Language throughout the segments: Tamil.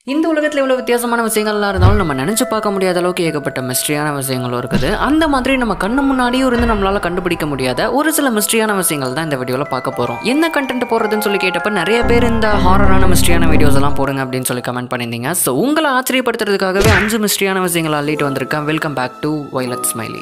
இந்த உலகத்தில் இவ்வளோ வித்தியாசமான விஷயங்கள்லாம் இருந்தாலும் நம்ம நினச்சி பார்க்க முடியாத அளவுக்கு ஏகப்பட்ட மிஸ்ட்ரியான விஷயங்களும் இருக்குது அந்த மாதிரி நம்ம கண்ணு முன்னாடியும் இருந்து நம்மளால் கண்டுபிடிக்க முடியாத ஒரு சில மிஸ்ட்ரியான விஷயங்கள் தான் இந்த வீடியோவில் பார்க்க போகிறோம் என்ன கண்டென்ட் போடுறதுன்னு சொல்லி கேட்டப்ப நிறைய பேர் இந்த ஹாரரான மிஸ்ட்ரியான வீடியோஸ் எல்லாம் போடுங்க அப்படின்னு சொல்லி கமெண்ட் பண்ணியிருந்தீங்க ஸோ உங்களை ஆச்சரியப்படுத்துறதுக்காகவே அஞ்சு மிஸ்ட்ரியான விஷயங்களை அள்ளிட்டு வந்திருக்கேன் welcome back to Violet Smiley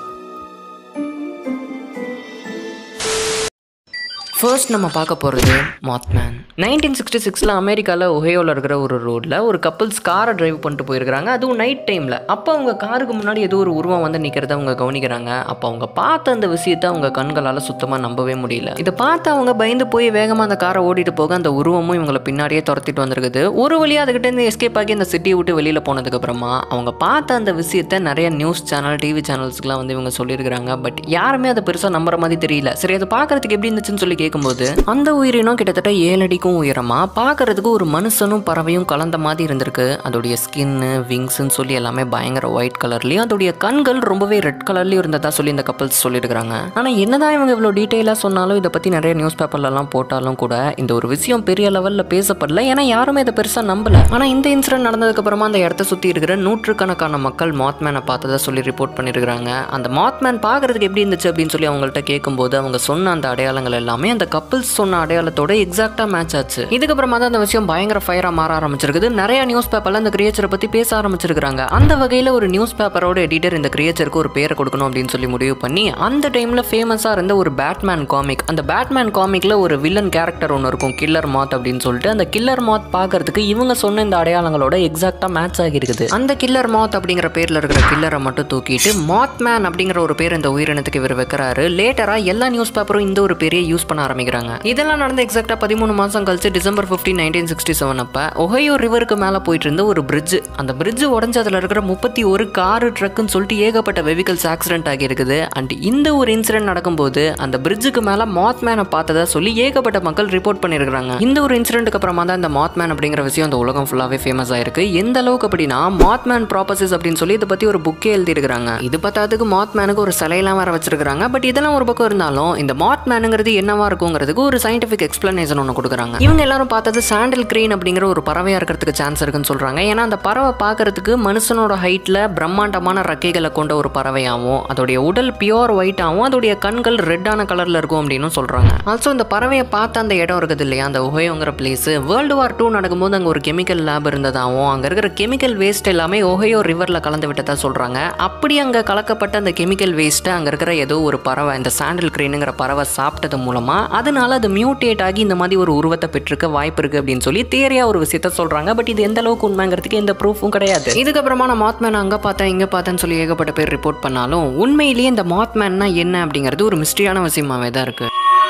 first நம்ம பார்க்க போகிறது மாத்மேன் நைன்டீன் சிக்ஸ்டி சிக்ஸில் அமெரிக்காவில் ஒஹேயோவில் இருக்கிற ஒரு ரோட்டில் ஒரு கப்புள்ஸ் காரை டிரைவ் பண்ணிட்டு போயிருக்கிறாங்க அதுவும் நைட் டைமில் அப்போ அவங்க காருக்கு முன்னாடி ஏதோ ஒரு உருவம் வந்து நிற்கிறத அவங்க கவனிக்கிறாங்க அப்போ அவங்க பார்த்த அந்த விஷயத்தை அவங்க கண்களால் சுத்தமாக நம்பவே முடியல இதை பார்த்து அவங்க பயந்து போய் வேகமாக அந்த காரை ஓடிட்டு போக அந்த உருவமும் இவங்களை பின்னாடியே துரத்திட்டு வந்திருக்குது ஒரு வழியாக அதுக்கிட்ட இருந்து எஸ்கேப் ஆகி அந்த சிட்டியை விட்டு வெளியில் போனதுக்கப்புறமா அவங்க பார்த்த அந்த விஷயத்தை நிறைய நியூஸ் சேனல் டிவி சேனல்ஸ்க்குலாம் வந்து இவங்க சொல்லியிருக்கிறாங்க பட் யாருமே அதை பெருசாக நம்புற மாதிரி தெரியல சரி அதை பார்க்கறதுக்கு எப்படி இருந்துச்சுன்னு சொல்லி கேட்கும்போது அந்த உயிரினம் கிட்டத்தட்ட ஏழு அடிக்கும் உயரமா பார்க்கறதுக்கு ஒரு மனுஷனும் பறவையும் கலந்த மாதிரி இருந்திருக்கு அதோடைய ஸ்கின்னு விங்ஸ்ன்னு சொல்லி எல்லாமே பயங்கர ஒயிட் கலர்லயும் அதோடைய கண்கள் ரொம்பவே ரெட் கலர்லயும் இருந்ததா சொல்லி இந்த கப்பல்ஸ் சொல்லியிருக்காங்க ஆனா என்னதான் இவங்க இவ்வளோ டீட்டெயிலாக சொன்னாலும் இதை பத்தி நிறைய நியூஸ் பேப்பர்லலாம் போட்டாலும் கூட இந்த ஒரு விஷயம் பெரிய லெவலில் பேசப்படல ஏன்னா யாருமே இதை பெருசாக நம்பல ஆனா இந்த இன்சிடென்ட் நடந்ததுக்கு அப்புறமா அந்த இடத்த சுற்றி இருக்கிற நூற்றுக்கணக்கான மக்கள் மாத்மேனை பார்த்ததா சொல்லி ரிப்போர்ட் பண்ணியிருக்காங்க அந்த மாத்மேன் பார்க்கறதுக்கு எப்படி இருந்துச்சு அப்படின்னு சொல்லி அவங்கள்ட்ட கேட்கும்போது அவங்க சொன்ன அந்த அடையாளங்கள் எல்லாமே அந்த கப்பல்ஸ் சொன்ன அடையாளத்தோட எக்ஸாக்டாக மேட்ச் ஆச்சு இதுக்கப்புறமா தான் அந்த விஷயம் பயங்கர ஃபயராக மாற ஆரம்பிச்சிருக்குது நிறைய நியூஸ் பேப்பர்ல அந்த கிரியேச்சரை பற்றி பேச ஆரம்பிச்சிருக்காங்க அந்த வகையில் ஒரு நியூஸ் பேப்பரோட எடிட்டர் இந்த கிரியேச்சருக்கு ஒரு பேரை கொடுக்கணும் அப்படின்னு சொல்லி முடிவு பண்ணி அந்த டைமில் ஃபேமஸாக இருந்த ஒரு பேட்மேன் காமிக் அந்த பேட்மேன் காமிக்கில் ஒரு வில்லன் கேரக்டர் ஒன்று இருக்கும் கில்லர் மாத் அப்படின்னு சொல்லிட்டு அந்த கில்லர் மாத் பார்க்கறதுக்கு இவங்க சொன்ன இந்த அடையாளங்களோட எக்ஸாக்டாக மேட்ச் ஆகிருக்குது அந்த கில்லர் மாத் அப்படிங்கிற பேரில் இருக்கிற கில்லரை மட்டும் தூக்கிட்டு மாத் மேன் அப்படிங்கிற ஒரு பேர் இந்த உயிரினத்துக்கு இவர் வைக்கிறாரு லேட்டராக எல்லா நியூஸ் பேப்பரும் இந்த ஒரு பேரையை யூஸ் பண்ண ஆரம்பிக்கிறாங்க இதெல்லாம் நடந்து எக்ஸாக்டாக பதிமூணு மாதம் கழிச்சு December fifteen nineteen sixty seven அப்போ ஒஹையோ ரிவருக்கு மேலே போயிட்டு இருந்த ஒரு பிரிட்ஜ் அந்த பிரிட்ஜ் உடஞ்சு அதில் இருக்கிற முப்பத்தி ஒரு காரு ட்ரக்குன்னு சொல்லிட்டு ஏகப்பட்ட வெஹிக்கல்ஸ் ஆக்சிடென்ட் ஆகியிருக்குது அண்ட் இந்த ஒரு இன்சிடென்ட் நடக்கும்போது அந்த பிரிட்ஜுக்கு மேலே மாத்மேனை பார்த்ததா சொல்லி ஏகப்பட்ட மக்கள் ரிப்போர்ட் பண்ணியிருக்காங்க இந்த ஒரு இன்சிடென்ட்டுக்கு அப்புறமா தான் இந்த மாத்மேன் அப்படிங்கிற விஷயம் அந்த உலகம் ஃபுல்லாகவே ஃபேமஸ் ஆயிருக்கு எந்த அளவுக்கு அப்படின்னா மாத்மேன் ப்ராப்பர்சிஸ் அப்படின்னு சொல்லி இதை பற்றி ஒரு புக்கே எழுதியிருக்காங்க இது பத்தாதுக்கு மாத்மேனுக்கு ஒரு சிலையெல்லாம் வர வச்சிருக்காங்க பட் இதெல்லாம் ஒரு பக்கம் இருந்தாலும் இந்த மாத்மேனுங்கிறது என்னவா இருக்குங்கிறதுக்கு ஒரு சயின்டிஃபிக் எக்ஸ்பிளனேஷன் ஒன்று கொடுக்குறாங்க இவங்க எல்லாரும் பார்த்தது சாண்டில் கிரீன் அப்படிங்கிற ஒரு பறவையாக இருக்கிறதுக்கு சான்ஸ் இருக்குன்னு சொல்கிறாங்க ஏன்னா அந்த பறவை பார்க்கறதுக்கு மனுஷனோட ஹைட்டில் பிரம்மாண்டமான ரெக்கைகளை கொண்ட ஒரு பறவையாகவும் அதோடைய உடல் பியோர் ஒயிட்டாகவும் அதோடைய கண்கள் ரெட்டான கலரில் இருக்கும் அப்படின்னு சொல்கிறாங்க ஆல்சோ இந்த பறவையை பார்த்த அந்த இடம் இருக்குது இல்லையா அந்த ஒஹயோங்கிற பிளேஸ் வேர்ல்டு வார் டூ நடக்கும்போது அங்கே ஒரு கெமிக்கல் லேப் இருந்ததாகவும் அங்கே இருக்கிற கெமிக்கல் வேஸ்ட் எல்லாமே ஒஹயோ ரிவரில் கலந்து விட்டதா சொல்கிறாங்க அப்படி அங்கே கலக்கப்பட்ட அந்த கெமிக்கல் வேஸ்ட்டை அங்கே இருக்கிற ஏதோ ஒரு பறவை இந்த சாண்டில் கிரீனுங்கிற பறவை சாப்பிட்டது மூலமாக அதனால அது மியூட்டேட் ஆகி இந்த மாதிரி ஒரு உருவத்தை பெற்றிருக்க வாய்ப்பு இருக்குது அப்படின்னு சொல்லி தேரியா ஒரு விஷயத்த சொல்கிறாங்க பட் இது எந்த அளவுக்கு உண்மைங்கிறதுக்கு எந்த ப்ரூஃபும் கிடையாது இதுக்கப்புறமா நான் மாத்மேன் அங்கே பார்த்தேன் இங்கே பார்த்தேன்னு சொல்லி ஏகப்பட்ட பேர் ரிப்போர்ட் பண்ணாலும் உண்மையிலேயே இந்த மாத்மேன்னா என்ன அப்படிங்கிறது ஒரு மிஸ்ட்ரியான விஷயமாவே தான் இருக்குது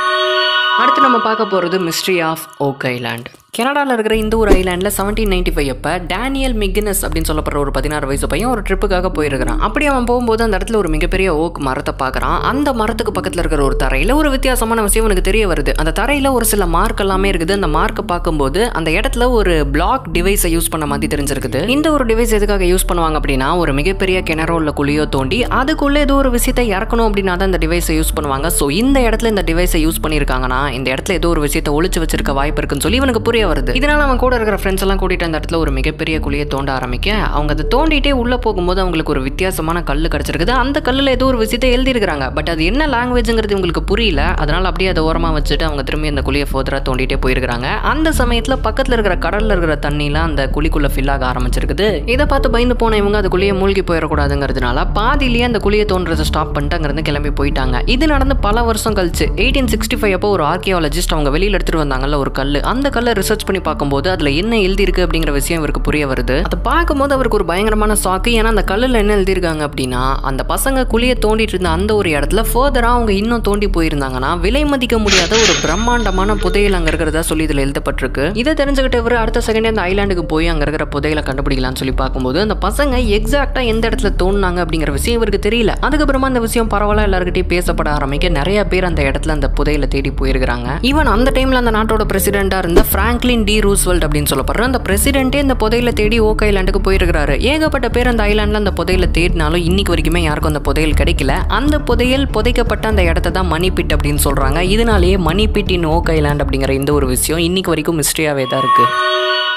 அடுத்து நம்ம பார்க்க போகிறது மிஸ்ட்ரி ஆஃப் ஓக் ஐலாண்ட் கனடாவில் இருக்கிற இந்த ஒரு ஐலாண்டில் செவன்டீன் நைன்டி ஃபைவ் அப்போ டேனியல் மிக்னஸ் அப்படின்னு சொல்லப்படுற ஒரு பதினாறு வயசு பையன் ஒரு ட்ரிப்புக்காக போயிருக்கிறான் அப்படி அவன் போகும்போது அந்த இடத்துல ஒரு மிகப்பெரிய ஓக் மரத்தை பார்க்குறான் அந்த மரத்துக்கு பக்கத்தில் இருக்கிற ஒரு தரையில் ஒரு வித்தியாசமான விஷயம் எனக்கு தெரிய வருது அந்த தரையில் ஒரு சில மார்க் எல்லாமே இருக்குது அந்த மார்க்கை பார்க்கும்போது அந்த இடத்துல ஒரு பிளாக் டிவைஸை யூஸ் பண்ண மாதிரி தெரிஞ்சிருக்குது இந்த ஒரு டிவைஸ் எதுக்காக யூஸ் பண்ணுவாங்க அப்படின்னா ஒரு மிகப்பெரிய கிணறோ இல்லை குழியோ தோண்டி அதுக்குள்ளே ஏதோ ஒரு விஷயத்தை இறக்கணும் அப்படின்னா தான் இந்த டிவைஸை யூஸ் பண்ணுவாங்க ஸோ இந்த இடத்துல இந்த டிவைஸை யூஸ் பண்ணியிருக்காங்கன்னா இந்த இடத்துல ஏதோ ஒரு விஷயத்தை ஒளிச்சு வச்சிருக்க வாய்ப்பு இருக்குன்னு சொல்லி இவனுக்கு புரிய வருது இதனால அவன் கூட இருக்கிற ஃப்ரெண்ட்ஸ் எல்லாம் கூட்டிட்டு அந்த இடத்துல ஒரு மிகப்பெரிய குழியை தோண்ட ஆரம்பிக்க அவங்க அதை தோண்டிட்டே உள்ள போகும்போது அவங்களுக்கு ஒரு வித்தியாசமான கல் கிடைச்சிருக்குது அந்த கல்லில் ஏதோ ஒரு விஷயத்தை எழுதியிருக்காங்க பட் அது என்ன லாங்குவேஜ்ங்கிறது உங்களுக்கு புரியல அதனால அப்படியே அதை ஓரமாக வச்சுட்டு அவங்க திரும்பி அந்த குழியை ஃபோதராக தோண்டிட்டே போயிருக்காங்க அந்த சமயத்தில் பக்கத்தில் இருக்கிற கடலில் இருக்கிற தண்ணிலாம் அந்த குழிக்குள்ள ஃபில் ஆக ஆரம்பிச்சிருக்குது இதை பார்த்து பயந்து போன இவங்க அந்த குழியை மூழ்கி போயிடக்கூடாதுங்கிறதுனால பாதியிலேயே அந்த குழியை தோன்றதை ஸ்டாப் பண்ணிட்டு அங்கிருந்து கிளம்பி போயிட்டாங்க இது நடந்து பல வருஷம் கழிச்சு எயிட்டீன் சிக்ஸ்டி ஃபைவ் அப்போ ஒரு ஆர்கியாலஜிஸ்ட் அவங்க வெளியில் எடுத்துட்டு வந்தாங்கல்ல ஒரு கல் அந்த கல்லை ரிசர்ச் பண்ணி பார்க்கும்போது அதில் என்ன எழுதியிருக்கு அப்படிங்கிற விஷயம் இவருக்கு புரிய வருது அதை பார்க்கும்போது அவருக்கு ஒரு பயங்கரமான சாக்கு ஏன்னா அந்த கல்லில் என்ன எழுதியிருக்காங்க அப்படின்னா அந்த பசங்க குழியை தோண்டிட்டு இருந்த அந்த ஒரு இடத்துல ஃபர்தராக அவங்க இன்னும் தோண்டி போயிருந்தாங்கன்னா விலை மதிக்க முடியாத ஒரு பிரம்மாண்டமான புதையல் அங்கே இருக்கிறதா சொல்லி இதில் எழுதப்பட்டிருக்கு இதை தெரிஞ்சுக்கிட்ட இவர் அடுத்த செகண்டே அந்த ஐலாண்டுக்கு போய் அங்கே இருக்கிற புதையலை கண்டுபிடிக்கலாம்னு சொல்லி பார்க்கும்போது அந்த பசங்க எக்ஸாக்டாக எந்த இடத்துல தோணுனாங்க அப்படிங்கிற விஷயம் இவருக்கு தெரியல அதுக்கப்புறமா அந்த விஷயம் பரவாயில்ல எல்லாருக்கிட்டையும் பேசப்பட ஆரம்பிக்க நிறைய பேர் அந்த இடத்துல அந்த புதையலை தேடி போயிருக்கிறாங்க ஈவன் அந்த டைம்ல அந்த நாட்டோட பிரசிடென்ட்டா இருந்த பிராங்க்லின் டி ரூஸ்வெல்ட் அப்படின்னு சொல்லப்படுற அந்த பிரசிடென்ட்டே இந்த புதையில தேடி ஓக் ஐலாண்டுக்கு போயிருக்கிறாரு ஏகப்பட்ட பேர் அந்த ஐலாண்டில் அந்த புதையில தேடினாலும் இன்னைக்கு வரைக்குமே யாருக்கும் அந்த புதையல் கிடைக்கல அந்த புதையல் புதைக்கப்பட்ட அந்த இடத்த தான் மணி பிட் அப்படின்னு சொல்றாங்க இதனாலேயே money pit in Oak Island அப்படிங்கிற இந்த ஒரு விஷயம் இன்னைக்கு வரைக்கும் மிஸ்ட்ரியாவே தான் இருக்கு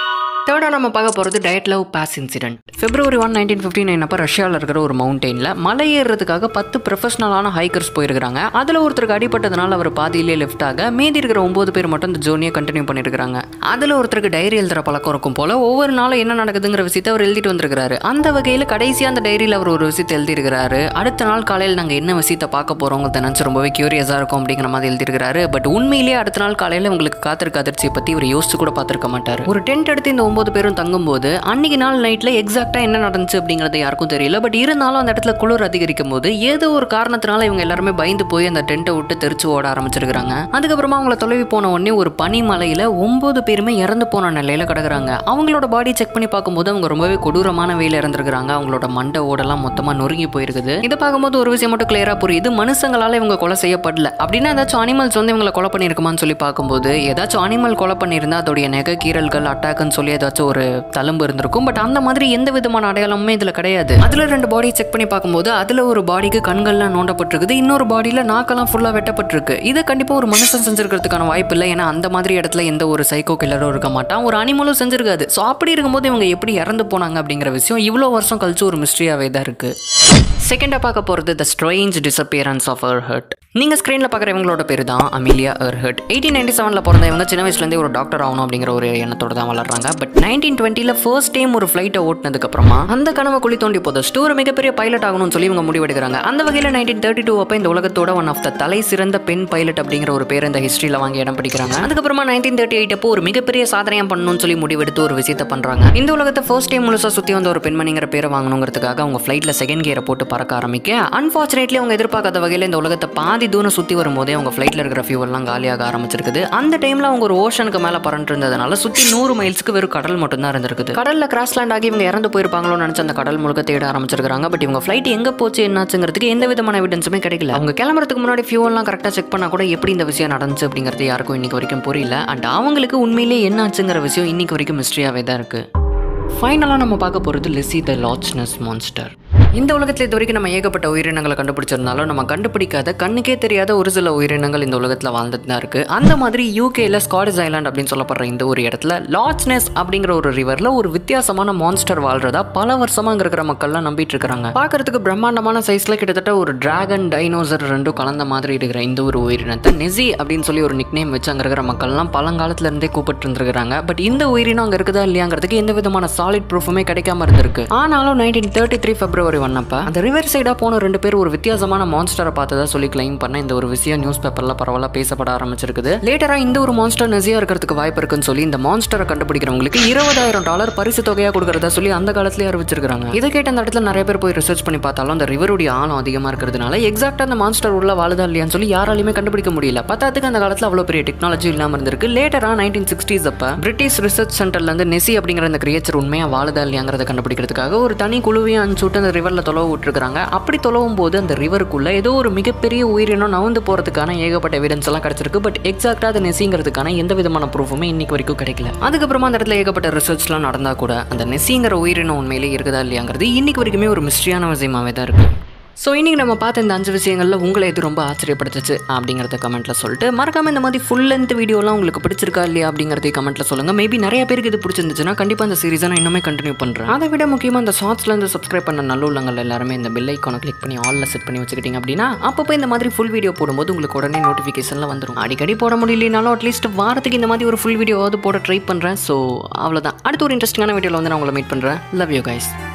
தேர்டாக நம்ம பார்க்க போகிறது Dyatlov pass incident February one nineteen fifty nine அப்போ ரஷ்யாவில் இருக்கிற ஒரு மவுண்டெயினில் மலை ஏறுறதுக்காக பத்து ப்ரொஃபஷனலான ஹைக்கர்ஸ் போயிருக்காங்க அதில் ஒருத்தருக்கு அடிப்பட்டதுனால அவர் பாதியிலே லெஃப்ட் ஆக மீதி இருக்கிற ஒம்பது பேர் மட்டும் இந்த ஜோனியை கண்டினியூ பண்ணியிருக்காங்க அதில் ஒருத்தருக்கு டைரி எழுதுற பழக்கம் இருக்கும் போல் ஒவ்வொரு நாளும் என்ன நடக்குதுங்கிற விஷயத்தை அவர் எழுதிட்டு வந்திருக்கிறாரு அந்த வகையில் கடைசியாக அந்த டைரியில் அவர் ஒரு விஷயத்தை எழுதியிருக்கிறாரு அடுத்த நாள் காலையில் நாங்கள் என்ன விஷயத்தை பார்க்க போகிறோங்கிறத நினச்சி ரொம்பவே க்யூரியஸாக இருக்கும் அப்படிங்கிற மாதிரி எழுதியிருக்கிறாரு பட் உண்மையிலேயே அடுத்த நாள் காலையில் உங்களுக்கு காத்திருக்க அதிர்ச்சியை பற்றி இவர் யோசிச்சு கூட பார்த்துருக்க மாட்டார் ஒரு டென்ட் எடுத்து இந்த ஒன்பது பேரும் தங்கும்போது அன்னைக்கு நாள் நைட்டில் எக்ஸாக்டாக என்ன நடந்துச்சு அப்படிங்கிறது யாருக்கும் தெரியல பட் இருந்தாலும் அந்த இடத்துல குளிர் அதிகரிக்கும் போது ஏதோ ஒரு காரணத்தினால இவங்க எல்லாருமே பயந்து போய் அந்த டென்ட்டை விட்டு தெரிச்சு ஓட ஆரம்பிச்சிருக்காங்க அதுக்கப்புறமா அவங்கள தொலைவி போன உடனே ஒரு பனிமலையில் ஒன்பது பேருமே இறந்து போன நிலையில கிடக்குறாங்க அவங்களோட பாடி செக் பண்ணி பார்க்கும்போது அவங்க ரொம்பவே கொடூரமான வெயில் இறந்துருக்காங்க அவங்களோட மண்டை ஓடெல்லாம் மொத்தமாக நொறுங்கி போயிருக்குது இதை பார்க்கும்போது ஒரு விஷயம் மட்டும் கிளியரா புரியுது மனுஷங்களால இவங்க கொலை செய்யப்படல அப்படின்னா ஏதாச்சும் அனிமல்ஸ் வந்து இவங்களை கொலை பண்ணியிருக்குமான்னு சொல்லி பார்க்கும்போது ஏதாச்சும் அனிமல் கொலை பண்ணியிருந்தா அதோடைய நெகை கீரல்கள் அட்டாக்குன்னு சொல்லி ஏதாச்சும் ஒரு தழும்பு இருந்திருக்கும் பட் அந்த மாதிரி எந்த விதமான அடையாளமுமே இதுல கிடையாது அதுல ரெண்டு பாடி செக் பண்ணி பார்க்கும்போது அதுல ஒரு பாடிக்கு கண்கள்லாம் நோண்டப்பட்டிருக்குது இன்னொரு பாடியில நாக்கெல்லாம் ஃபுல்லா வெட்டப்பட்டிருக்கு இதை கண்டிப்பா ஒரு மனுஷன் செஞ்சிருக்கிறதுக்கான வாய்ப்பு இல்லை ஏன்னா அந்த மாதிரி இடத்துல எந்த ஒரு சைக்கோ கில்லரும் இருக்க மாட்டான் ஒரு அனிமலும் செஞ்சிருக்காது ஸோ அப்படி இருக்கும்போது இவங்க எப்படி இறந்து போனாங்க அப்படிங்கிற விஷயம் இவ்வளோ வருஷம் கழிச்சு ஒரு மிஸ்ட்ரியாவே தான் இருக்கு செகண்டாக பார்க்க போகிறது the strange disappearance of Earhart நீங்கள் ஸ்க்ரீனில் பார்க்குற இவங்களோட பேர் தான் அமிலியா எர்ஹர்ட் எயிட்டீன் நைன்டி செவனில் பிறந்த இவங்க சின்ன வயசுலேருந்தே ஒரு டாக்டர் ஆகணும் அப்படிங்கிற ஒரு எண்ணத்தோட தான் வளர்றாங்க பட் நைன்டீன் டுவெண்ட்டியில் ஃபர்ஸ்ட் டைம் ஒரு ஃப்ளைட்டை ஓட்டினதுக்கப்புறமா அந்த கனவை குழி தோண்டி போதஸ்ட்டு ஒரு மிகப்பெரிய பைலட் ஆகணும்னு சொல்லி இவங்க முடிவெடுக்கிறாங்க அந்த வகையில் நைன்டீன் தேர்ட்டி டூ அப்போ இந்த உலகத்தோட ஒன் ஆஃப் த தலை சிறந்த பெண் பைலட் அப்படிங்கிற ஒரு பேர் இந்த ஹிஸ்ட்ரியில் வாங்கி இடம் பிடிக்கிறாங்க அதுக்கப்புறமா நைன்டீன் தேர்ட்டி எயிட் அப்போ ஒரு மிகப்பெரிய சாதனையாக பண்ணணும்னு சொல்லி முடிவெடுத்து ஒரு விஷயத்தை பண்ணுறாங்க இந்த உலகத்தை ஃபர்ஸ்ட் டைம் முழுசாக சுற்றி வந்த ஒரு பெண்மணிங்கிற பேரை வாங்கணுங்கிறதுக்காக அவங்க ஃப்ளைட்டில் செகண்ட் கியரை போட்டு பறக்க ஆரம்பிக்க அன்ஃபார்ச்சுனேட்லி அவங்க எதிர்பார்க்காத வகையில் இந்த உலகத்தை பாதி தூரம் சுற்றி வரும்போதே அவங்க ஃப்ளைட்டில் இருக்கிற ஃபியூவெல்லாம் காலியாக ஆரம்பிச்சிருக்குது அந்த டைமில் அவங்க ஒரு ஓஷனுக்கு மேலே பறந்து இருந்ததுனால சுற்றி நூறு மைல்ஸ்க்கு வெறும் கடல் மட்டும்தான் இருந்திருக்குது கடலில் கிராஸ் லேண்ட் ஆகி இவங்க இறந்து போயிருப்பாங்களோன்னு நினச்சி அந்த கடல் முழுக்க தேட ஆரம்பிச்சிருக்காங்க பட் இவங்க ஃப்ளைட் எங்கே போச்சு என்னாச்சுங்கிறதுக்கு எந்த விதமான எவிடன்ஸுமே கிடைக்கல அவங்க கிளம்புறதுக்கு முன்னாடி ஃபியூவெல்லாம் கரெக்டாக செக் பண்ணால் கூட எப்படி இந்த விஷயம் நடந்துச்சு அப்படிங்கிறது யாருக்கும் இன்னைக்கு வரைக்கும் புரியல அண்ட் அவங்களுக்கு உண்மையிலேயே என்னாச்சுங்கிற விஷயம் இன்னைக்கு வரைக்கும் மிஸ்ட்ரியாகவே தான் இருக்குது ஃபைனலாக நம்ம பார்க்க போகிறது லிசி த லாச்னஸ் மான்ஸ்டர் இந்த உலகத்தில் இது வரைக்கும் நம்ம ஏகப்பட்ட உயிரினங்களை கண்டுபிடிச்சிருந்தாலும் நம்ம கண்டுபிடிக்காத கண்ணுக்கே தெரியாத ஒரு சில உயிரினங்கள் இந்த உலகத்தில் வாழ்ந்துட்டு தான் இருக்குது அந்த மாதிரி யூகேல ஸ்காட்டிஷ் ஐலாண்ட் அப்படின்னு சொல்லப்படுற இந்த ஒரு இடத்துல லாச்னஸ் அப்படிங்கிற ஒரு ரிவரில் ஒரு வித்தியாசமான மான்ஸ்டர் வாழ்றதா பல வருஷமா அங்க இருக்கிற மக்கள்லாம் நம்பிட்டு இருக்கிறாங்க பார்க்கறதுக்கு பிரம்மாண்டமான சைஸில் கிட்டத்தட்ட ஒரு டிராகன் டைனோசர் ரெண்டும் கலந்த மாதிரி இருக்கிற இந்த ஒரு உயிரினத்தை நெசி அப்படின்னு சொல்லி ஒரு நிக்னேம் வச்சு அங்கே இருக்கிற மக்கள்லாம் பழங்காலத்துல இருந்தே கூப்பிட்டு இருந்திருக்காங்க பட் இந்த உயிரினம் அங்கே இருக்குதா இல்லையாங்கிறதுக்கு எந்த விதமான சாலிட் ப்ரூஃபுமே கிடைக்காம இருந்திருக்கு ஆனாலும் நைன்டீன் தேர்ட்டி த்ரீ பிப்ரவரி ஒன்னப்ப அந்த ரிவர் சைடாக போன ரெண்டு பேர் ஒரு வித்தியாசமான மான்ஸ்டரை பார்த்ததா சொல்லி கிளைம் பண்ண இந்த ஒரு விஷயம் நியூஸ் பேப்பர்ல பரவாயில்ல பேசப்பட ஆரம்பிச்சிருக்குது லேட்டரா இந்த ஒரு மான்ஸ்டர் நெசியா இருக்கிறதுக்கு வாய்ப்பு இருக்குன்னு சொல்லி இந்த மான்ஸ்டரை கண்டுபிடிக்கிறவங்களுக்கு இருபதாயிரம் டாலர் பரிசு தொகையா கொடுக்கறதா சொல்லி அந்த காலத்திலேயே அறிவிச்சிருக்காங்க இதை கேட்ட அந்த இடத்துல நிறைய பேர் போய் ரிசர்ச் பண்ணி பார்த்தாலும் அந்த ரிவருடைய ஆழம் அதிகமா இருக்கிறதுனால எக்ஸாக்டா அந்த மான்ஸ்டர் உள்ள வாழுதா இல்லையான்னு சொல்லி யாராலையுமே கண்டுபிடிக்க முடியல பத்தாத்துக்கு அந்த காலத்துல அவ்வளவு பெரிய டெக்னாலஜி இல்லாம இருந்திருக்கு லேட்டரா நைன்டீன் சிக்ஸ்டீஸ் அப்ப பிரிட்டிஷ் ரிசர்ச் சென்டர்ல இருந்து நெசி அப்படிங்கிற அந்த கிரியேச்சர் உண்மையா வாழுதா இல்லையாங்கிறத கண்டுபிடிக்கிறதுக்காக ஒரு தனி குழுவையும் அனுப்பிச்சு விட்டு அந்த ரிவர்ல தொலைவு விட்டுருக்காங்க அப்படி தொலைவும் போது அந்த ரிவருக்குள்ள ஏதோ ஒரு மிகப்பெரிய உயிரினம் நவுந்து போறதுக்கான ஏகப்பட்ட எவிடன்ஸ் எல்லாம் கிடைச்சிருக்கு பட் எக்ஸாக்டா அது நெசிங்கிறதுக்கான எந்த விதமான ப்ரூஃபுமே இன்னைக்கு வரைக்கும் கிடைக்கல அதுக்கப்புறமா அந்த இடத்துல ஏகப்பட்ட ரிசர்ச்லாம் நடந்தா கூட அந்த நெசிங்கிற உயிரினம் உண்மையிலே இருக்குதா இல்லையாங்கிறது இன்னைக்கு வரைக்குமே ஒரு மிஸ்ட்ரியான விஷயமாவே தான் இருக்கு ஸோ இன்றைக்கி நம்ம பார்த்த இந்த அஞ்சு விஷயங்களில் உங்களை எது ரொம்ப ஆச்சரியப்படுத்துச்சு அப்படிங்கிறத கமெண்ட்டில் சொல்லிட்டு மறக்காம இந்த மாதிரி ஃபுல் லென்த் வீடியோலாம் உங்களுக்கு பிடிச்சிருக்கா இல்லையா அப்படிங்கிறதையும் கமெண்ட்டில் சொல்லுங்கள் மேபி நிறைய பேருக்கு இது பிடிச்சிருந்துச்சுன்னா கண்டிப்பாக இந்த சீரிஸை நான் இன்னுமே கண்டினியூ பண்ணுறேன் அதை விட முக்கியமாக இந்த ஷார்ட்ஸ்லேருந்து சப்ஸ்கிரைப் பண்ண நல்ல உள்ளங்கள் எல்லாருமே இந்த பெல் ஐக்கானை கிளிக் பண்ணி ஆலில் செட் பண்ணி வச்சுக்கிட்டீங்க அப்படின்னா அப்பப்போ இந்த மாதிரி ஃபுல் வீடியோ போடும்போது உங்களுக்கு உடனே நோட்டிஃபிகேஷனில் வந்துடும் அடிக்கடி போட முடியலனாலும் அட்லீஸ்ட் வாரத்துக்கு இந்த மாதிரி ஒரு ஃபுல் வீடியோவாவது போட ட்ரை பண்ணுறேன் ஸோ அவ்வளோதான் அடுத்த ஒரு இன்ட்ரெஸ்டிங்கான வீடியோவில் வந்து நான் உங்களை மீட் பண்ணுறேன் லவ் யூ கைஸ்